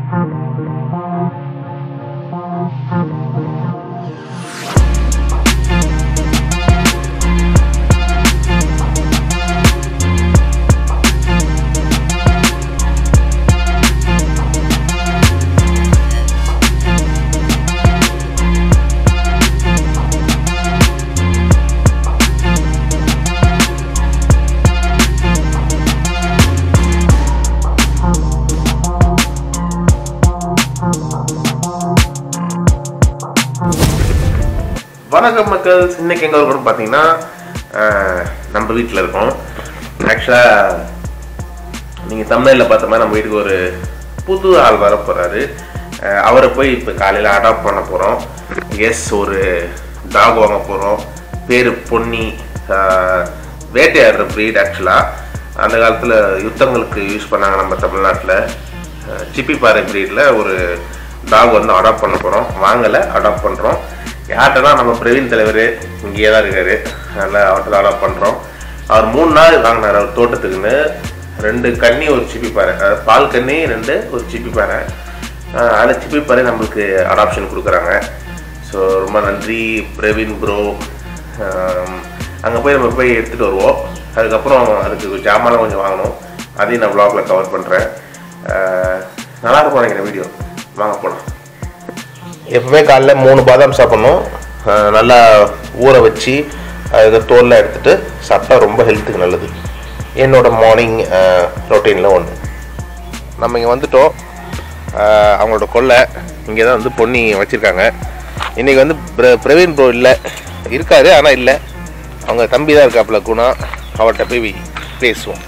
வணக்கம் மக்கள் இன்னைக்கு எங்க இருக்கோம்னு பார்த்தீங்கன்னா அஹ், நம்ம வீட்டில் இருக்கோம் ஆக்சுவலாக நீங்கள் தமிழில் பார்த்த மாதிரி நம்ம வீட்டுக்கு ஒரு புது ஆள் வர போகிறாரு அவரை போய் இப்போ காலையில் அடாப்ட் பண்ண போகிறோம் எஸ் ஒரு டாக் வாங்க போகிறோம் பேர் பொன்னி அஹ், வேட்டையாடுற ப்ரீட் ஆக்சுவலாக அந்த காலத்தில் யுத்தங்களுக்கு யூஸ் பண்ணாங்க நம்ம தமிழ்நாட்டில் சிப்பிப்பாறை ப்ரீடில் ஒரு டாக் வந்து அடாப்ட் பண்ண போகிறோம் வாங்கலை அடாப்ட் பண்ணுறோம் யார்கிட்டனா நம்ம பிரவீன் தலைவர் இங்கேயே தான் இருக்காரு அதனால் அவர்கிட்ட தான் அடாப்ட் பண்ணுறோம் அவர் மூணு நாள் வாங்கினார் அவர் தோட்டத்துக்குன்னு ரெண்டு கன்னி ஒரு சிப்பி பாறை அதாவது பால் கன்னி ரெண்டு ஒரு சிப்பி பாறை அதில் சிப்பி பாறை நம்மளுக்கு அடாப்ஷன் கொடுக்குறாங்க ஸோ ரொம்ப நன்றி பிரவீன் ப்ரோ அங்கே போய் நம்ம போய் எடுத்துகிட்டு வருவோம் அதுக்கப்புறம் அதுக்கு ஜாமான்லாம் கொஞ்சம் வாங்கணும் அதையும் நான் vlogல கவர் பண்ணுறேன் நல்லா இருக்கும் நினைக்கிறேன் வீடியோ வாங்க போகலாம் எப்பவுமே காலைல மூணு பாதாம் சாப்பிடணும் அஹ் நல்லா ஊற வச்சு அதுக்கு தோலில் எடுத்துட்டு சாப்பிட்டா ரொம்ப ஹெல்த்துக்கு நல்லது என்னோட மார்னிங் ரொட்டீனில் ஒன்று நம்ம இங்கே வந்துட்டோம் அஹ் அவங்களோட கொல்லை இங்கே தான் வந்து பொன்னி வச்சுருக்காங்க இன்றைக்கி வந்து பிர பிரவீன் ப்ரோ இல்லை இருக்காரு ஆனால் இல்லை அவங்க தம்பி தான் இருக்காப்புல குணா அவர்கிட்ட போய் பேசுவோம்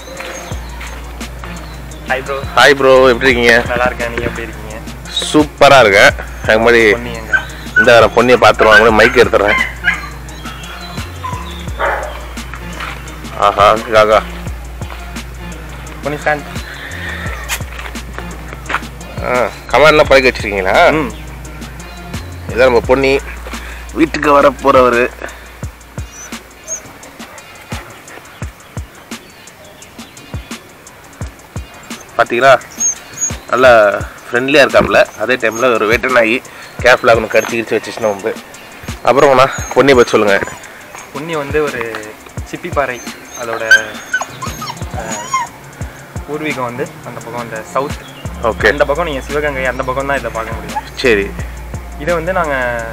ஹாய் ப்ரோ ஹாய் ப்ரோ எப்படி இருக்கீங்க நல்லா இருக்கேன் நீங்க எப்படி இருக்கீங்க சூப்பராக இருக்கேன் அது மாதிரி பொன்னி எங்க இந்த நான் பொண்ணியை பார்த்துருவாங்க மைக் எடுத்துறேன் ஆஹா காகா பொன்னி ஃபேன் ஆ கமெண்ட்லாம் பழக்க வச்சிருக்கீங்களா ம் இதான் நம்ம பொன்னி வீட்டுக்கு வர போகிறவர் பார்த்தீங்களா நல்லா ஃப்ரெண்ட்லியாக இருக்காப்புல அதே டைமில் ஒரு வேட்டை நாய் கேப்ல ஒன்று கடிச்சு கிடிச்சு வச்சுச்சுன்னா வந்து அப்புறம்ண்ணா பொன்னியை பற்றி சொல்லுங்கள் பொன்னி வந்து ஒரு சிப்பிப்பாறை அதோட அஹ், பூர்வீகம் வந்து அந்த பக்கம் அந்த சவுத் ஓகே இந்த பக்கம் நீங்கள் சிவகங்கை அந்த பக்கம் தான் இதை பார்க்க முடியும் சரி இதை வந்து நாங்கள்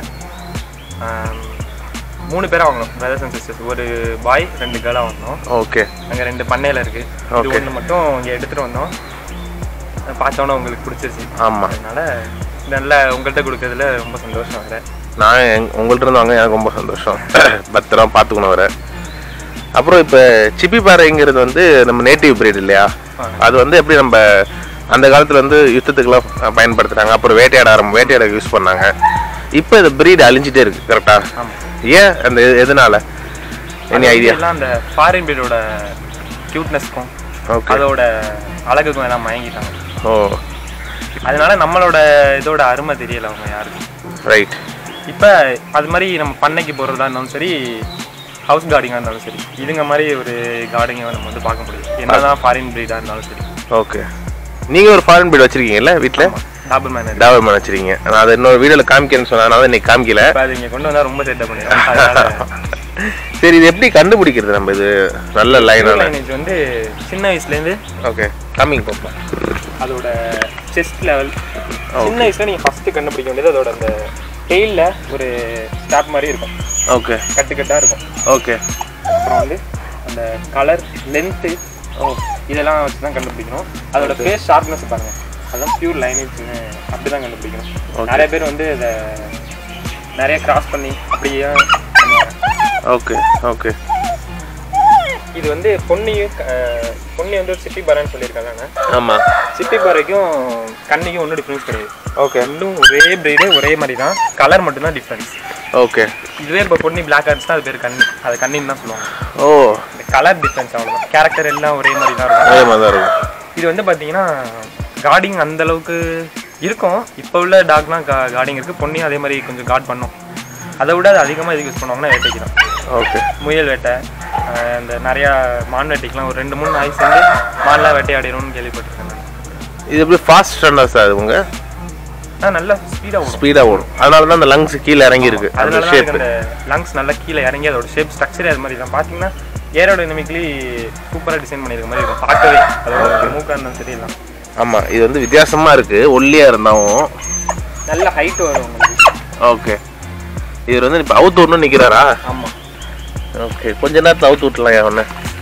மூணு பேராக வாங்கினோம் பிரதர்ஸ் அண்ட் சிஸ்டர்ஸ் ஒரு பாய் ரெண்டு கேர்ளாக வாங்கினோம் ஓகே அங்கே ரெண்டு பண்ணையில் இருக்குது இது Okay. ஒன்று மட்டும் இங்கே எடுத்துகிட்டு வந்தோம் அஹ் பார்த்தோன்னே உங்களுக்கு பிடிச்சிருச்சு ஆமாம் அதனால நல்ல உங்கள்கிட்ட கொடுக்கறதுல ரொம்ப சந்தோஷம் வேறு நான் எங் உங்கள்ட்ட இருந்து வாங்க எனக்கு ரொம்ப சந்தோஷம் பத்திரம் பார்த்துக்கணும் வர அப்புறம் இப்போ சிப்பி பாறைங்கிறது வந்து நம்ம நேட்டிவ் பிரீட் இல்லையா அது வந்து எப்படி நம்ம அந்த காலத்தில் வந்து யுத்தத்துக்குலாம் பயன்படுத்துகிறாங்க அப்புறம் வேட்டையாட ஆரம்பம் வேட்டையாட யூஸ் பண்ணாங்க இப்போ இந்த பிரீட் அழிஞ்சிட்டே இருக்கு கரெக்டாக ஆமாம் ஏன் அந்த எ- எதனால எனி ஐடியா எல்லாம் அந்த ஃபாரின் பீடோட க்யூட்னஸ்க்கும் ஓகே அதோட அழகுக்கும் எல்லாம் மயங்கிட்டாங்க ஓ அதனால நம்மளோட இதோட அருமை தெரியல அவங்க யாருக்கும் ரைட் இப்போ அது மாதிரி நம்ம பண்ணைக்கு போகிறதா இருந்தாலும் சரி ஹவுஸ் கார்டிங்காக இருந்தாலும் சரி இதுங்க மாதிரி ஒரு கார்டிங்கை நம்ம வந்து பார்க்க முடியும் என்னதான் ஃபாரின் ப்ரீடாக இருந்தாலும் சரி ஓகே நீங்கள் ஒரு ஃபாரின் பிரீட் வச்சுருக்கீங்கல்ல வீட்டில் டாபர் மேனர் டாபர் மேன் வச்சுருக்கீங்க நான் அதை இன்னொரு வீடியோவில் காமிக்கிறேன்னு சொன்னதுனால இன்னைக்கு காமிக்கல இப்போ அது இங்கே கொண்டு வந்தால் ரொம்ப செட்டப் பண்ணிடுறோம் அதனால சரி இது எப்படி கண்டுபிடிக்கிறது நம்ம இது நல்ல லைனால லைனேஜ் வந்து சின்ன வயசுலேருந்து ஓகே கம்மிங் பாப்பா அதோட செஸ்ட் லெவல் சின்ன வயசுல நீங்கள் ஃபஸ்ட்டு கண்டுபிடிக்க வேண்டியது அதோட அந்த டெய்லில் ஒரு ஸ்டாப் மாதிரி இருக்கும் ஓகே கட்டு கட்டாக இருக்கும் ஓகே அப்புறம் வந்து அந்த கலர் லென்த்து ஓ இதெல்லாம் வச்சு தான் கண்டுபிடிக்கணும் அதோட ஃபேஸ் ஷார்ப்னஸ் பாருங்க அதான் பியூர் லைனேஜ்னு அப்படி தான் கண்டுபிடிக்கணும் Okay. நிறைய பேர் வந்து இதை நிறைய கிராஸ் பண்ணி அப்படியே பண்ணுவாங்க ஓகே ஓகே இது வந்து பொன்னியும் அஹ், பொன்னி வந்து ஒரு சிப்பி பாறைன்னு சொல்லியிருக்காங்க ஆமாம் சிப்பி பாறைக்கும் கண்ணிக்கும் ஒன்றும் டிஃப்ரென்ஸ் கிடையாது ஓகே ரெண்டும் ஒரே பிரீடு ஒரே மாதிரி தான் கலர் மட்டும்தான் டிஃப்ரென்ஸ் ஓகே இதுவே இப்போ பொன்னி பிளாக் ஆர்ட்ஸ்னா அது பேர் கண்ணி அது கண்ணின்னு தான் சொல்லுவாங்க ஓ இந்த கலர் டிஃப்ரென்ஸ் அவ்வளோதான் கேரக்டர் எல்லாம் ஒரே மாதிரி தான் இருக்கும் அதே மாதிரி தான் இருக்கும் இது வந்து பார்த்தீங்கன்னா கார்டிங் அந்த அளவுக்கு இருக்கும் இப்போ உள்ள டாக்லாம் கா கார்டிங் இருக்குது பொன்னியும் அதே மாதிரி கொஞ்சம் கார்ட் பண்ணும் அதை விட அது அதிகமாக எதுக்கு யூஸ் பண்ணுவாங்கன்னா வேட்டைக்கு தான் ஓகே முயல் வேட்டை அஹ் இந்த நிறையா மான் வேட்டைக்கெலாம் ஒரு ரெண்டு மூணு நாய் சேர்ந்து மான்லாம் வேட்டையாடிடும்னு கேள்விப்பட்டிருக்கேன் நான் இது எப்படி ஃபாஸ்ட் ரன்னர் சார் இவங்க ஆ நல்லா ஸ்பீடாக ஓடும் ஸ்பீடாக ஓடும் அதனால தான் அந்த லங்ஸ் கீழே இறங்கி இருக்கு அந்த அதனால தான் ஷேப் அந்த லங்ஸ் நல்லா கீழே இறங்கி அதோட ஷேப் ஸ்ட்ரக்சரே அது மாதிரி தான் பார்த்தீங்கன்னா ஏரோடைனமிக்லி சூப்பராக டிசைன் பண்ணியிருக்க மாதிரி இருக்கும் பார்க்கவே அதோட மூக்காக இருந்தாலும் தெரியலாம் ஆமாம் இது வந்து வித்தியாசமா இருக்கு ஒல்லியாக இருந்தாலும் நல்ல ஹைட் வரும் உங்களுக்கு ஓகே இவர் வந்து இப்போ அவுத்து விடணும் நிற்கிறாரா ஆமாம் ஓகே கொஞ்ச நேரத்தில் அவுத்து விட்டுலாம் ஏன் ஒன்று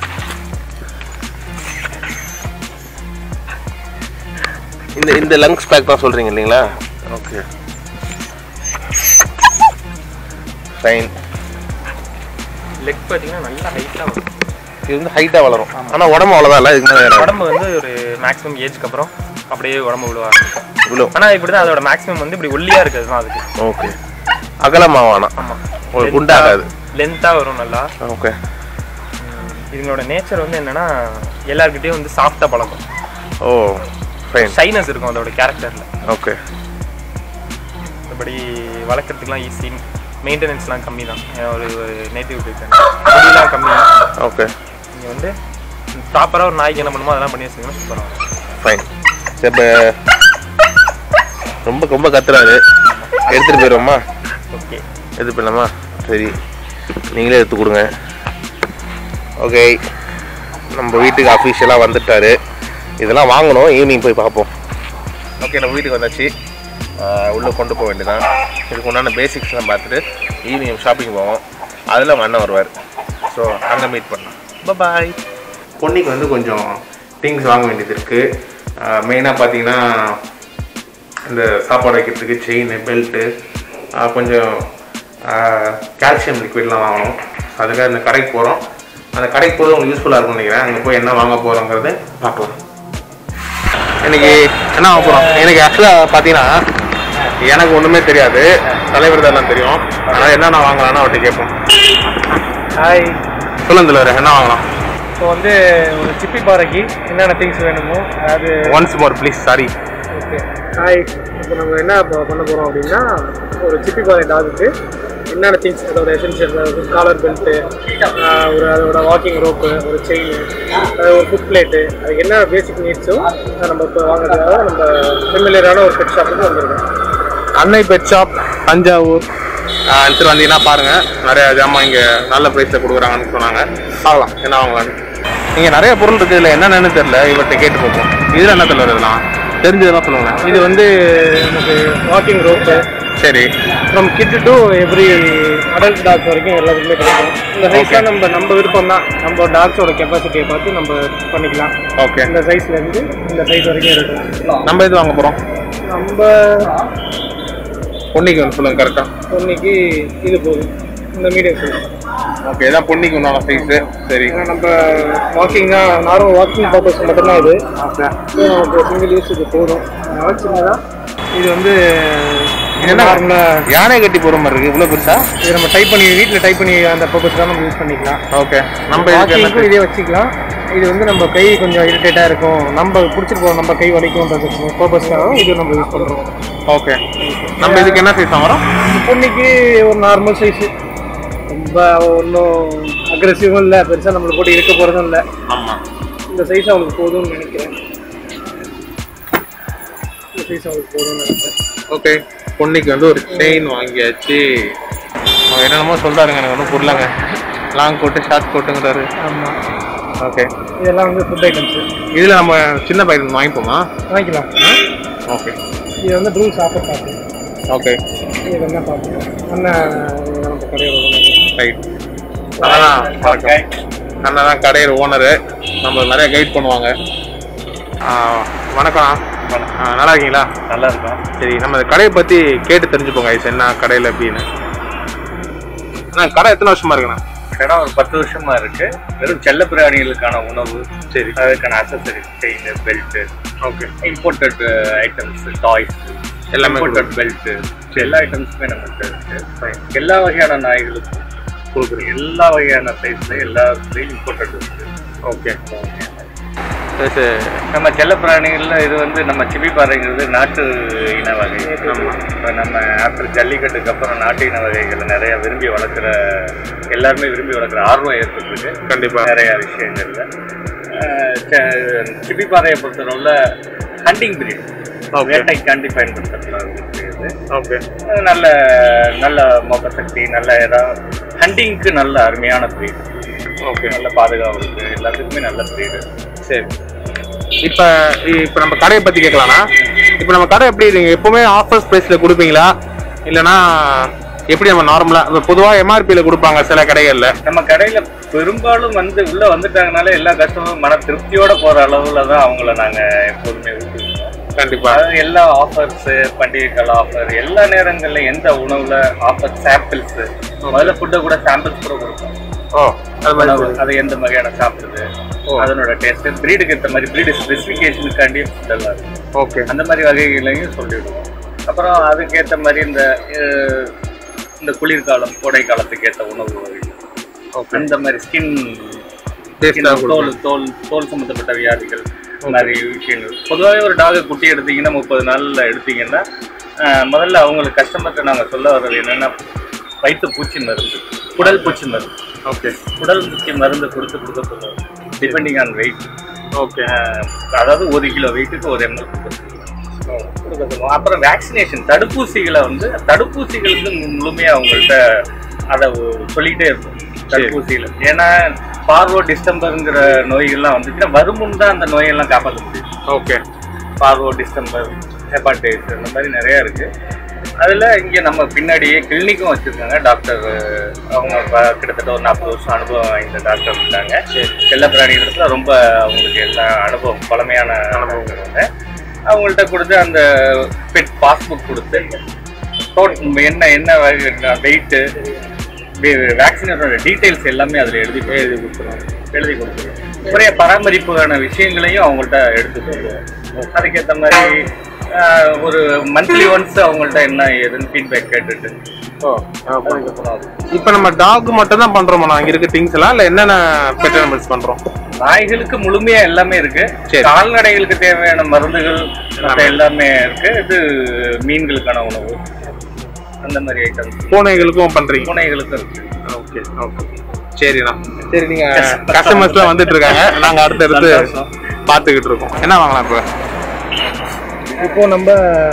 இந்த இந்த லங்ஸ் பேக் தான் சொல்கிறீங்க இல்லைங்களா ஓகே ஃபைன் லெக் பார்த்தீங்கன்னா நல்லா ஹைட்டாக வரும் இது வந்து ஹைட்டாக வளரும் ஆனால் உடம்பு அவ்வளோதான் இல்லை இதுக்கு மேலே உடம்பு வந்து ஒரு மேக்ஸிமம் ஏஜ்க்கு அப்புறம் அப்படியே உடம்பு விழுவ ஆரம்பிக்கும் இவ்வளோ ஆனால் இப்படி தான் அதோட மேக்ஸிமம் வந்து இப்படி ஒல்லியாக இருக்கிறது தான் அதுக்கு ஓகே அகலமாக வேணாம் ஆமாம் ஒரு குண்டாகாது லென்த்தாக வரும் நல்லா ஓகே உம், இதுங்களோட நேச்சர் வந்து என்னன்னா எல்லாருக்கிட்டையும் வந்து சாஃப்டாக பழக்கம் ஓ ஃபைன் ஷைனஸ் இருக்கும் அதோட கேரக்டரில் ஓகே மற்றபடி வளர்க்குறதுக்குலாம் ஈஸி மெயின்டெனன்ஸ்லாம் கம்மி தான் ஒரு நேட்டிவ் முடியெல்லாம் கம்மி தான் ஓகே நீங்கள் வந்து ப்ராப்பராக ஒரு நாய்க்கு என்ன பண்ணுமோ அதெல்லாம் பண்ணி வச்சிங்கன்னா சூப்பராக இருக்கும் ஃபைன் சரி இப்போ ரொம்ப ரொம்ப கத்துறாரு எடுத்துகிட்டு போயிடுவோமா ஓகே எடுத்து போயிடலாமா சரி நீங்களே எடுத்து கொடுங்க ஓகே நம்ம வீட்டுக்கு அஃபிஷியலாக வந்துட்டாரு இதெல்லாம் வாங்கணும் ஈவினிங் போய் பார்ப்போம் ஓகே நம்ம வீட்டுக்கு வந்தாச்சு ஆஹ் உள்ள கொண்டு போக வேண்டியதான் இதுக்கு உண்டான பேசிக்ஸ்லாம் பார்த்துட்டு ஈவினிங் ஷாப்பிங் போவோம் அதில் நம்ம அண்ணன் வருவார் ஸோ அங்கே மீட் பண்ணலாம் பாய் பொன்னிக்கு வந்து கொஞ்சம் திங்ஸ் வாங்க வேண்டியது இருக்குது மெயினாக பார்த்தீங்கன்னா இந்த சாப்பாடு வைக்கிறதுக்கு செயின் பெல்ட்டு கொஞ்சம் கால்சியம் லிக்விட்லாம் வாங்கணும் அதுக்காக இந்த கடைக்கு போகிறோம் அந்த கடைக்கு போகிறது உங்களுக்கு யூஸ்ஃபுல்லாக இருக்கும்னு நினைக்கிறேன் அங்கே போய் என்ன வாங்க போகிறோங்கிறத பார்க்கலாம் இன்னைக்கு என்ன வாங்க போகிறோம் எனக்கு ஆக்சுவலாக பார்த்தீங்கன்னா எனக்கு ஒன்றுமே தெரியாது தலைவர் தான் தெரியும் அதனால் என்னென்ன வாங்கலாம்னு அவர்கிட்ட கேட்போம் ஹாய் சொல்லுங்க தலைவர் என்ன வாங்கலாம் இப்போ வந்து ஒரு சிப்பி பாறைக்கு என்னென்ன திங்ஸ் வேணுமோ அதாவது once more please sorry okay hi இப்போ நம்ம என்ன இப்போ பண்ண போகிறோம் அப்படின்னா ஒரு சிப்பி பாறை டாகுக்கு என்னென்ன திங்ஸ் அதோட எசென்ஷியல் அதாவது காலர் பெல்ட்டு ஒரு அதோட வாக்கிங் ரோப்பு ஒரு செயின் ஒரு ஃபுட் பிளேட்டு அதுக்கு என்ன பேசிக் நீட்ஸோ நம்ம இப்போ வாங்குறதுக்காக நம்ம ஃபெமிலியரான ஒரு பெட் ஷாப்புக்கு வந்திருக்கோம் அன்னை பெட் ஷாப் தஞ்சாவூர் எடுத்துட்டு வந்தீங்கன்னா பாருங்க நிறைய ஜாமான் இங்கே நல்ல ப்ரைஸில் கொடுக்குறாங்கன்னு சொன்னாங்க பார்க்கலாம் என்ன வாங்கலாம்னு இங்கே நிறைய பொருள் இருக்குது இதில் என்னென்னு தெரியல இவர்கிட்ட கேட்டு பார்ப்போம் இதில் என்ன தெரியல இதெல்லாம் தெரிஞ்சதெல்லாம் சொல்லுங்க இது வந்து நமக்கு வாக்கிங் ரோப்பு சரி from kid to every adult dogs வரைக்கும் எல்லாத்துக்குமே கிடைக்கும் இந்த சைஸ்லாம் நம்ம நம்ம விருப்பம் தான் நம்ம டாக்ஸோட கெப்பாசிட்டியை பார்த்து நம்ம பண்ணிக்கலாம் ஓகே இந்த சைஸ்ல இருந்து இந்த சைஸ் வரைக்கும் இருக்கும் நம்ம எது வாங்க போகிறோம் நம்ம பொன்னிக்கு வந்து சொல்லுங்க கரெக்டாக பொண்ணுக்கு இது போதும் இந்த மீடியம் சைஸ் ஓகே இதான் பொன்னிக்கு உண்டான சைஸு சரி ஏன்னா நம்ம வாக்கிங்காக நார்மல் வாக்கிங் பர்பஸ் மட்டும்தான் இது ஓகே இது நமக்கு சிங்கிள் யூஸ் இது போதும் அதனால சின்னதாக இது வந்து இது என்ன நார்மலாக யானை கட்டி போகிற மாதிரி இருக்குது இவ்வளோ பெருசா இது நம்ம டைப் பண்ணி வீட்டில் டைப் பண்ணி அந்த பர்பஸ் தான் நம்ம யூஸ் பண்ணிக்கலாம் ஓகே நம்ம இதுக்கு என்ன வாக்கிங்க்கும் இதே வச்சுக்கலாம் இது வந்து நம்ம கை கொஞ்சம் இரிட்டேட்டாக இருக்கும் நம்ம பிடிச்சிட்டு போகிறோம் நம்ம கை வலிக்கும்ன்றது பர்பஸ்க்காக இது நம்ம யூஸ் பண்ணுறோம் ஓகே நம்ம இதுக்கு என்ன சைஸ் வரும் பொண்ணுக்கு ஒரு நார்மல் சைஸு ரொம்ப ஒன்றும் அக்ரெசிவும் இல்லை பெருசாக நம்மளை போட்டு இருக்க போகிறதும் இல்லை ஆமாம் இந்த சைஸ் அவங்களுக்கு போதும்னு நினைக்கிறேன் இந்த சைஸ் அவங்களுக்கு போதும்னு நினைக்கிறேன் ஓகே பொன்னிக்கு வந்து ஒரு செயின் வாங்கியாச்சு அவன் என்னென்னமோ சொல்றாருங்க எனக்கு ஒன்றும் புரியலங்க லாங் கோட்டு ஷார்ட் கோட்டுங்கிறாரு ஆமாம் ஓகே இதெல்லாம் வந்து ஃபுட் ஐட்டம்ஸு இதில் நம்ம சின்ன பையன் வாங்கிப்போமா வாங்கிக்கலாம் ஓகே இது வந்து ப்ரூஸ் ஆஃபர் பார்த்து ஓகே இது என்ன பார்த்து அண்ணன் நம்ம கடையோட ரைட் அதான் வணக்கம் அண்ணன் தான் கடையில் ஓனரு நம்ம நிறைய கைட் பண்ணுவாங்க ஆ, வணக்கம் ஆ, நல்லா இருக்கீங்களா நல்லா இருக்கும் சரி நம்ம இந்த கடையை பற்றி கேட்டு தெரிஞ்சுப்போங்க ஐஸ் என்ன கடையில் அப்படின்னு அண்ணா கடை எத்தனை வருஷமா இருக்குண்ணா இடம் ஒரு பத்து வருஷமா இருக்கு வெறும் செல்ல பிராணிகளுக்கான உணவு சரி அதுக்கான accessories chain belt okay imported items toys எல்லாமே இம்போர்ட்டட் பெல்ட் எல்லா ஐட்டம்ஸுமே நம்மகிட்ட இருக்கு எல்லா வகையான நாய்களுக்கும் கொடுக்குறீங்க எல்லா வகையான சைஸ்ல எல்லா இம்போர்ட்டட் இருக்கு ஓகே நம்ம செல்ல பிராணிகள்ல இது வந்து நம்ம சிபி பாறைங்கிறது நாட்டு இன வகை இப்போ நம்ம ஆஃப்டர் ஜல்லிக்கட்டுக்கு அப்புறம் நாட்டு இன வகைகளை நிறைய விரும்பி வளர்க்குற எல்லாருமே விரும்பி வளர்க்குற ஆர்வம் ஏற்பட்டிருக்கு கண்டிப்பா நிறைய விஷயங்கள்ல அஹ் ச- சிப்பி பாறையை பொறுத்தளவுல ஹண்டிங் பிரீடு Okay. வேட்டைக்காண்டி பயன்படுத்துறதுல இது ஓகே அது நல்ல நல்ல மொக்க சக்தி நல்ல இடம் ஹண்டிங்க்கு நல்ல அருமையான பிரீடு ஓகே நல்ல பாதுகாப்பு இருக்கு எல்லாத்துக்குமே நல்ல பிரீடு சரி இப்போ இப்போ நம்ம கடையை பற்றி கேட்கலாம்னா இப்போ நம்ம கடை எப்படி நீங்கள் எப்பவுமே ஆஃபர்ஸ் ப்ரைஸில் கொடுப்பீங்களா இல்லைனா எப்படி நம்ம நார்மலாக பொதுவாக எம்ஆர்பியில் கொடுப்பாங்க சில கடைகளில் நம்ம கடையில பெரும்பாலும் வந்து உள்ள வந்துட்டாங்கனால எல்லா கஸ்டமரும் மன திருப்தியோட போற அளவுல தான் அவங்கள நாங்க எப்போதுமே ஊக்குவிப்போம் கண்டிப்பாக அதாவது எல்லா ஆஃபர்ஸ் பண்டிகை கால ஆஃபர் எல்லா நேரங்கள்ல எந்த உணவுல ஆஃபர் சாம்பிள்ஸ் முதல்ல ஃபுட்டை கூட சாம்பிள்ஸ் கூட கொடுப்போம் ஓ அது மாதிரி உணவு அது எந்த வகையான சாப்பிடுது அதனோட டேஸ்ட் பிரீடுக்கு ஏற்ற மாதிரி பிரீடு ஸ்பெசிஃபிகேஷனுக்காண்டி ஃபுட் எல்லாம் இருக்கு ஓகே அந்த மாதிரி வகைகளையும் சொல்லிவிடுவோம் அப்புறம் அதுக்கேற்ற மாதிரி இந்த அஹ், இந்த குளிர்காலம் கோடை காலத்துக்கு ஏற்ற உணவு வகைகள் ஓகே அந்த மாதிரி ஸ்கின் டேஸ்ட்டாக தோல் தோல் தோல் சம்மந்தப்பட்ட வியாதிகள் நிறைய விஷயங்கள் பொதுவாகவே ஒரு டாகை குட்டி எடுத்தீங்கன்னா முப்பது நாளில் எடுத்தீங்கன்னா அஹ், முதல்ல அவங்களுக்கு கஸ்டமர்கிட்ட நாங்கள் சொல்ல வர்றது என்னென்னா வயிற்று பூச்சி மருந்து குடல் பூச்சி மருந்து ஓகே குடல் பூச்சி மருந்து கொடுத்து கொடுக்க சொல்லுவோம் டிபெண்டிங் ஆன் வெயிட் ஓகே அதாவது ஒரு கிலோ வெயிட்டுக்கு ஒரு எம்எல் கொடுக்க சொல்லுவோம் அப்புறம் வேக்சினேஷன் தடுப்பூசிகளை வந்து தடுப்பூசிகளுக்கு மு- முழுமையா அவங்கள்ட்ட அதை சொல்லிக்கிட்டே இருக்கும் தடுப்பூசிகள் ஏன்னா பார்வோ டிஸ்டம்பருங்கிற நோய்கள்லாம் வந்துச்சுன்னா வருமுன் தான் அந்த நோயெல்லாம் காப்பாற்ற முடியும் ஓகே பார்வோ டிஸ்டம்பர் ஹெப்பாடைட்டிஸ் அந்த மாதிரி நிறைய இருக்கு அதில் இங்கே நம்ம பின்னாடியே கிளினிக்கும் வச்சுருக்காங்க டாக்டர் அவங்க ப- கிட்டத்தட்ட ஒரு நாற்பது வருஷம் அனுபவம் வாய்ந்த டாக்டர் இருக்காங்க செல்லப்பிராணிகளுக்கு ரொம்ப அவங்களுக்கு எல்லா அனுபவம் பழமையான அனுபவங்கிறவங்க அவங்கள்ட்ட கொடுத்து அந்த பெட் பாஸ்புக் கொடுத்து டோட் என்ன என்ன வெயிட்டு வேக்சினேஷனோட டீட்டெயில்ஸ் எல்லாமே அதில் எழுதி எழுதி கொடுத்துருவோம் எழுதி கொடுத்துருவோம் முறைய பராமரிப்புக்கான விஷயங்களையும் அவங்கள்ட்ட எடுத்து சொல்லுவோம் அதுக்கேற்ற மாதிரி ஆஹ், ஒரு மந்த்லி ஒன்ஸ் அவங்கள்ட்ட என்ன ஏதுன்னு ஃபீட்பேக் கேட்டுட்டு ஓ அதுக்கப்புறம் அது. இப்போ நம்ம டாக் மட்டும் தான் பண்ணுறோமா நான் இங்கே இருக்க திங்ஸ் எல்லாம் இல்லை என்னென்ன பெட் அனிமல்ஸ் பண்ணுறோம் நாய்களுக்கு முழுமையா எல்லாமே இருக்கு சரி. கால்நடைகளுக்கு தேவையான மருந்துகள் மற்ற எல்லாமே இருக்கு இது மீன்களுக்கான உணவு அந்த மாதிரி ஐட்டம்ஸ் பூனைகளுக்கும் பண்ணுறீங்க பூனைகளுக்கு இருக்கு ஓகே ஓகே சரிண்ணா சரி நீங்க கஸ்டமர்ஸ்லாம் வந்துட்டு இருக்காங்க நாங்க அடுத்தடுத்து சந்தோஷம். பார்த்துக்கிட்டு இருக்கோம் என்ன வாங்கலாம் இப்போ இப்போ நம்ம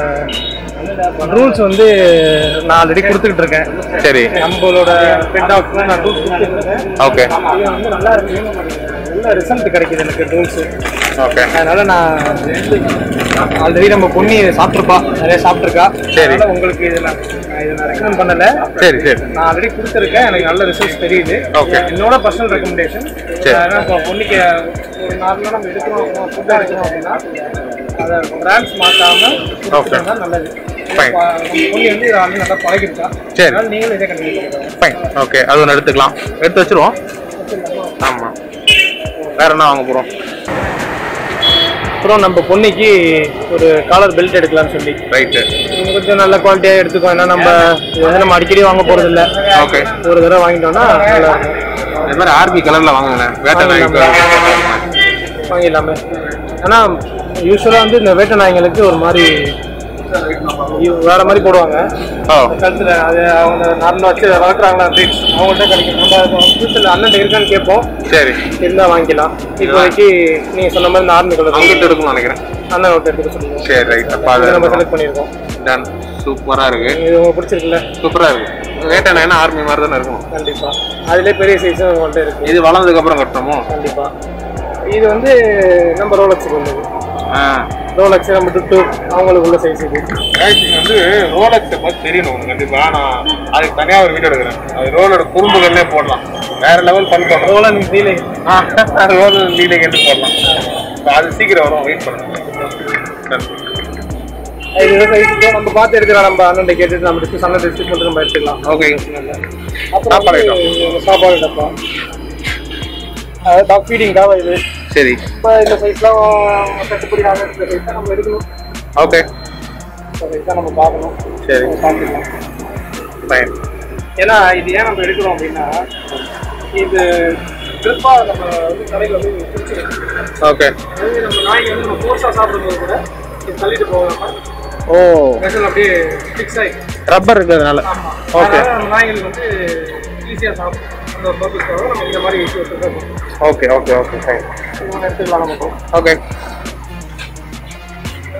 ரூல்ஸ் வந்து நான் ஆல்ரெடி கொடுத்துக்கிட்டு இருக்கேன் சரி நம்மளோட பெட் டாக்டர் நான் ரூல்ஸ் கொடுத்துட்டு இருக்கேன் ஓகே இது வந்து நல்லா இருக்கு நல்ல ரிசல்ட் கிடைக்குது எனக்கு ரூல்ஸ் ஓகே அதனால நான் ஆல்ரெடி நம்ம பொண்ணி சாப்பிட்ருப்பா நிறைய சாப்பிட்ருக்கா சரி. அதனால உங்களுக்கு இது நான் நான் இதை நான் ரெக்கமெண்ட் பண்ணல சரி சரி நான் ஆல்ரெடி கொடுத்துருக்கேன் எனக்கு நல்ல ரிசல்ட்ஸ் தெரியுது Okay. என்னோட பர்சனல் ரெக்கமெண்டேஷன் சரி. அதனால் இப்போ பொண்ணுக்கு ஒரு நார்மலாக நம்ம எடுக்கணும் ஃபுட்டாக எடுக்கணும் அப்படின்னா அதை பிராண்ட்ஸ் மாற்றாம Okay. தான் நல்லது Fine. நம்ம பொண்ணு வந்து இதை வந்து நல்லா பழகிருக்கா சரி. அதனால நீங்களும் இதே கண்டிப்பாக ஃபைன் ஓகே அது ஒன்று எடுத்துக்கலாம் எடுத்து வச்சிருவோம் ஆமாம் வேற என்ன வாங்க போகிறோம் அப்புறம் நம்ம பொண்ணுக்கு ஒரு காலர் பெல்ட் எடுக்கலாம்னு சொல்லி ரைட்டு இது கொஞ்சம் நல்ல குவாலிட்டியாக எடுத்துக்கோ ஏன்னா நம்ம இது வந்து நம்ம அடிக்கடி வாங்க போகிறது இல்லை ஓகே ஒரு தடவை வாங்கிட்டோம்னா நல்லா இருக்கும் இது மாதிரி ஆர்பி கலரில் வாங்குங்களேன் வேட்டை நாய்க்கு வாங்கிடலாமே ஆனால் யூஸ்வலாக வந்து இந்த வேட்டை நாய்ங்களுக்கு ஒரு மாதிரி இ- வேற மாதிரி போடுவாங்க ஓ கழுத்தில் அது அவங்க நார்மலாக வச்சு வளர்க்குறாங்களா ப்ரீட்ஸ் அவங்கள்ட்ட கிடைக்கும் நம்ம ஃபியூச்சரில் அண்ணன் இருக்கான்னு கேட்போம் சரி இருந்தால் வாங்கிக்கலாம் இப்போதைக்கு நீங்கள் சொன்ன மாதிரி இந்த ஆர்மி கலர் அங்கிட்டு இருக்கும்னு நினைக்கிறேன் அண்ணன் விட்டு எடுத்துக்க சொல்லுவோம் சரி ரைட் அப்போ இது நம்ம அது செலக்ட் பண்ணியிருக்கோம் டன் சூப்பராக இருக்கு இது உங்களுக்கு பிடிச்சிருக்குல்ல சூப்பராக இருக்கு வேட்டை நாய்னா ஆர்மி மாதிரி தானே இருக்கும் கண்டிப்பாக அதிலே பெரிய சைஸும் உங்கள்கிட்ட இருக்குது இது வளர்ந்ததுக்கு அப்புறம் கட்டணுமோ கண்டிப்பாக இது வந்து நம்ம ரோலக்ஸுக்கு வந்தது ஆ ரோலக்ஸ் நம்ம டுட்டு அவங்களுக்கு உள்ள சைஸ் இது இது வந்து ரோலக்ஸ் பத்தி தெரியணும் உனக்கு கண்டிப்பா நான் அதுக்கு தனியா ஒரு வீடியோ எடுக்கிறேன் அது ரோலோட குறும்புகள்லே போடலாம் வேற லெவல் பண்ணி போடலாம் ரோலன் ஃபீலிங் ரோல் லீலிங் எடுத்து போடலாம் அது சீக்கிரம் வரும் வெயிட் பண்ணுங்க இது சைஸ் நம்ம பார்த்து எடுக்கலாம் நம்ம அண்ணன் கேட்டுட்டு நம்ம டிஸ்கஸ் அண்ணன் டிஸ்கஸ் பண்ணிட்டு நம்ம எடுத்துக்கலாம் ஓகே அப்புறம் சாப்பாடு வந்து இந்த சாப்பாடு டப்பா அது டாக் ஃபீடிங்காக இது சரி இப்போ இந்த சைஸ்லாம் கட்டுப்படி ஆகாத இந்த சைஸ் தான் நம்ம எடுக்கணும் ஓகே இந்த சைஸ் தான் நம்ம பார்க்கணும் சரி நம்ம பார்த்துக்கலாம் ஃபைன் ஏன்னா இது ஏன் நம்ம எடுக்கிறோம் அப்படின்னா இது ட்ரிப்பாக நம்ம வந்து கடையில் வந்து பிடிச்சிருக்கு ஓகே அதாவது நம்ம நாய்க்கு வந்து நம்ம ஃபோர்ஸாக சாப்பிடும்போது கூட இது தள்ளிட்டு போகாம ஓ ஸ்பெஷல் அப்படியே ஃபிக்ஸ் ஆகி ரப்பர் இருக்கிறதுனால ஆமாம் Okay. அதனால நம்ம நாய்களுக்கு வந்து ஈஸியாக சாப்பிடும் அந்த ஒரு பர்பஸ்க்காக நம்ம இந்த மாதிரி யூஸ் வச்சுருக்கோம் ஓகே ஓகே ஓகே ஃபைன் எடுத்துக்கலாம் நம்ம இப்போ. ஓகே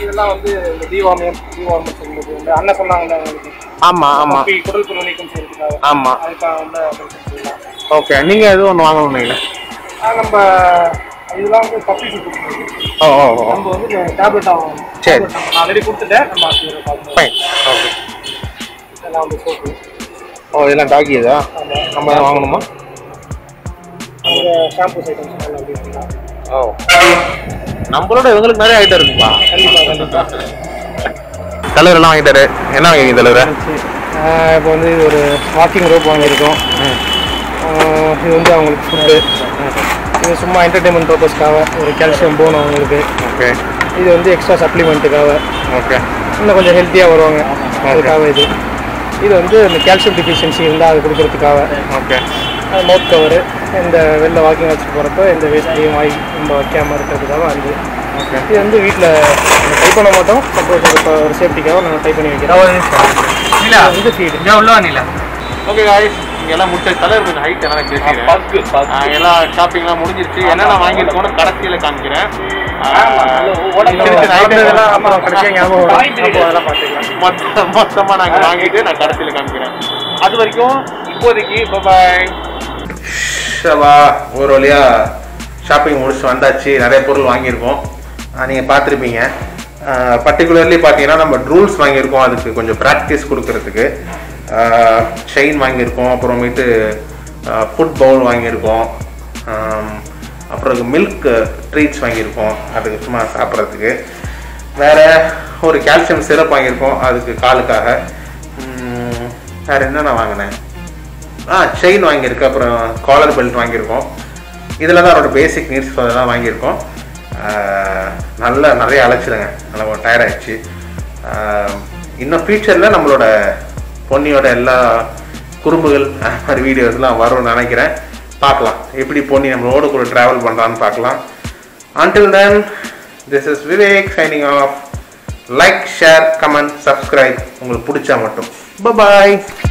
இதெல்லாம் வந்து இந்த தீவாமியம் தீவாமியம் சொல்லுறது இந்த அண்ணன் சொன்னாங்கல்ல உங்களுக்கு ஆமா ஆமா கப்பி குடல் புழு நீக்கம் செய்யறதுக்காக ஆமா அதுக்காக வந்து மெடிசன் செய்யலாம் ஓகே நீங்க எதுவும் ஒன்று வாங்கணும் நினைக்கிறேன் ஆனா நம்ம இதெல்லாம் வந்து கப்பி சுட்டு ஓ ஓ ஓ நம்ம வந்து டேப்லெட் ஆகும் சரி. நான் ஆல்ரெடி கொடுத்துட்டேன் நம்ம அது பார்க்கணும் ஃபைன் ஓகே இதெல்லாம் வந்து சோப்பு ஓ இதெல்லாம் டாக்கி இதா நம்ம எதாவது வாங்கணுமா அந்த ஷாம்பூஸ் ஐட்டம்ஸ் எல்லாம் அப்படி இருக்கலாம் ஓ நம்மளோட இவங்களுக்கு நிறைய ஐட்டம் இருக்குப்பா கண்டிப்பாக கண்டிப்பாக தலைவர் எல்லாம் வாங்கிட்டாரு என்ன வாங்கிங்க தலைவர் இப்போ வந்து இது ஒரு வாக்கிங் ரோப் வாங்கியிருக்கோம் ஆஹ் இது வந்து அவங்களுக்கு ஃபுட்டு இது சும்மா என்டர்டைன்மெண்ட் பர்பஸ்க்காக ஒரு கால்சியம் போன் அவங்களுக்கு ஓகே இது வந்து எக்ஸ்ட்ரா சப்ளிமெண்ட்டுக்காக ஓகே இன்னும் கொஞ்சம் ஹெல்த்தியாக வருவாங்க அதுக்காக இது இது வந்து இந்த கால்சியம் டிஃபிஷியன்சி இருந்தால் அது கொடுக்கறதுக்காக ஓகே மவுத் கவரு இந்த வெளில வாக்கிங் வச்சுட்டு போகிறப்ப இந்த வேஸ்ட்லேயும் வாய் நம்ம வைக்காமல் இருக்கிறதுக்காக வந்து ஓகே இது வந்து வீட்டில் டைப் பண்ண மாட்டோம் சப்போஸ் இப்போ ஒரு சேஃப்டிக்காக நாங்கள் டைப் பண்ணி வைக்கிறோம் நிலா இது வந்து ஃபீடு இங்கே உள்ள நிலா ஓகே காய்ஸ் இங்க எல்லாம் முடிச்ச தலைவர் கொஞ்சம் ஹைட் என்னன்னு கேட்டீங்க பக்கு பக்கு எல்லாம் ஷாப்பிங்லாம் முடிஞ்சிருச்சு என்னென்ன வாங்கியிருக்கோம்னு கடைசியில காமிக்கிறேன் இதெல்லாம் அப்புறம் கடைசியாக ஞாபகம் வரும். அப்போ அதெல்லாம் பார்த்துக்கலாம் மொத்த மொத்தமா நாங்க வாங்கிட்டு நான் கடைசியில காமிக்கிறேன் அது வரைக்கும் இப்போதைக்கு பாய் ஷவா ஒரு வழியா ஷாப்பிங் முடிச்சு வந்தாச்சு நிறைய பொருள் வாங்கியிருக்கோம் ஆஹ் நீங்க பார்த்துருப்பீங்க பர்டிகுலர்லி பார்த்தீங்கன்னா நம்ம ரூல்ஸ் வாங்கியிருக்கோம் அதுக்கு கொஞ்சம் ப்ராக்டிஸ் கொடுக்கறதுக்கு செயின் வாங்கியிருக்கோம் அப்புறமேட்டு ஃபுட் பவுல் வாங்கியிருக்கோம் ஆம், அப்புறம் மில்க் ட்ரீட்ஸ் வாங்கியிருக்கோம் அதுக்கு சும்மா சாப்பிட்றதுக்கு வேற ஒரு கால்சியம் சிரப் வாங்கியிருக்கோம் அதுக்கு காலுக்காக ம், வேற என்னென்ன வாங்கினேன் ஆ செயின் வாங்கியிருக்கு அப்புறம் காலர் பெல்ட் வாங்கியிருக்கோம் இதில் தான் அவரோட பேசிக் நீட்ஸ் அதெல்லாம் வாங்கியிருக்கோம் ஆ, நல்ல நிறைய அழைச்சிடுங்க நல்லா டயர்ட் ஆயிடுச்சு ஆ, இன்னும் ஃபியூச்சரில் நம்மளோட பொன்னியோட எல்லா குறும்புகள் அந்த மாதிரி வீடியோஸ்லாம் வரும்னு நினைக்கிறேன் பார்க்கலாம் எப்படி பொன்னி நம்மளோட கூட ட்ராவல் பண்ணுறான்னு பார்க்கலாம் until then this is Vivek signing off like share comment subscribe உங்களுக்கு பிடிச்சா மட்டும் bye